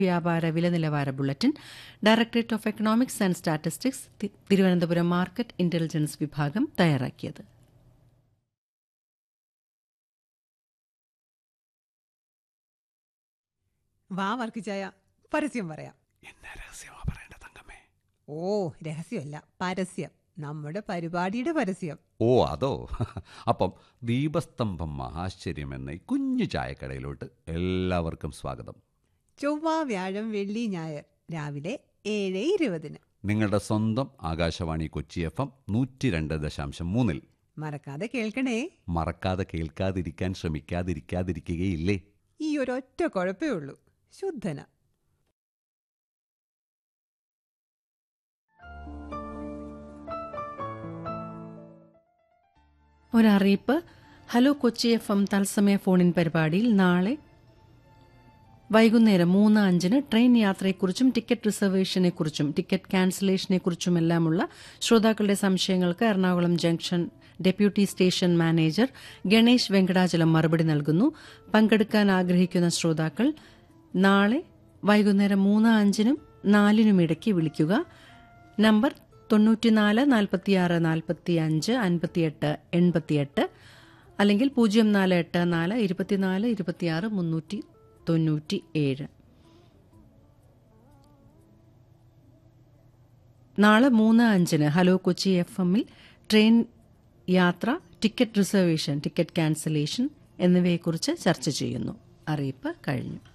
വ്യാപാര വില നിലവാര bulletin directorate of economics and statistics തി- തിരുവനന്തപുരം മാർക്കറ്റ് ഇന്റലിജൻസ് വിഭാഗം തയ്യാറാക്കിയത് വാ വർക്കിച്ചായ പരസ്യം പറയാം എന്നെ രഹസ്യമാ പറയേണ്ട തങ്കമ്മേ ഓ രഹസ്യമല്ല പരസ്യം നമ്മുടെ പരിപാടിയുടെ പരസ്യം ഓ അതോ അപ്പം ദീപസ്തംഭം മഹാശ്ചര്യം എന്ന ഈ കുഞ്ഞു ചായക്കടയിലോട്ട് എല്ലാവർക്കും സ്വാഗതം ചൊവ്വ വ്യാഴം വെള്ളി ഞായർ രാവിലെ ഏഴ് ഇരുപതിന് നിങ്ങളുടെ സ്വന്തം ആകാശവാണി കൊച്ചി എഫ് എം നൂറ്റി രണ്ട് ദശാംശം മൂന്നിൽ മറക്കാതെ കേൾക്കണേ മറക്കാതെ കേൾക്കാതിരിക്കാൻ ശ്രമിക്കാതിരിക്കാതിരിക്കുകയില്ലേ ഈ ഒരൊറ്റ കുഴപ്പേ ഉള്ളൂ ശുദ്ധന ഒരറിയിപ്പ് ഹലോ കൊച്ചി എഫ് എം തത്സമയ ഫോണിൻ പരിപാടിയിൽ നാളെ വൈകുന്നേരം മൂന്ന് അഞ്ചിന് ട്രെയിൻ യാത്രയെക്കുറിച്ചും ടിക്കറ്റ് റിസർവേഷനെക്കുറിച്ചും ടിക്കറ്റ് ക്യാൻസലേഷനെക്കുറിച്ചുമെല്ലാമുള്ള ശ്രോതാക്കളുടെ സംശയങ്ങൾക്ക് Ernakulam junction deputy station manager Ganesh Venkatachalam മറുപടി നൽകുന്നു പങ്കെടുക്കാൻ ആഗ്രഹിക്കുന്ന ശ്രോതാക്കൾ നാളെ വൈകുന്നേരം മൂന്ന് അഞ്ചിനും നാലിനും ഇടയ്ക്ക് വിളിക്കുക നമ്പർ തൊണ്ണൂറ്റിനാല് നാൽപ്പത്തിയാറ് നാൽപ്പത്തി അഞ്ച് അൻപത്തിയെട്ട് എൺപത്തിയെട്ട് അല്ലെങ്കിൽ പൂജ്യം നാല് എട്ട് നാല് ഇരുപത്തിനാല് ഇരുപത്തിയാറ് മുന്നൂറ്റി തൊണ്ണൂറ്റി ഏഴ് നാളെ മൂന്ന് അഞ്ചിന് ഹലോ കൊച്ചി എഫ് എമ്മിൽ ട്രെയിൻ യാത്ര ടിക്കറ്റ് റിസർവേഷൻ ടിക്കറ്റ് ക്യാൻസലേഷൻ എന്നിവയെക്കുറിച്ച് ചർച്ച ചെയ്യുന്നു അറിയിപ്പ് കഴിഞ്ഞു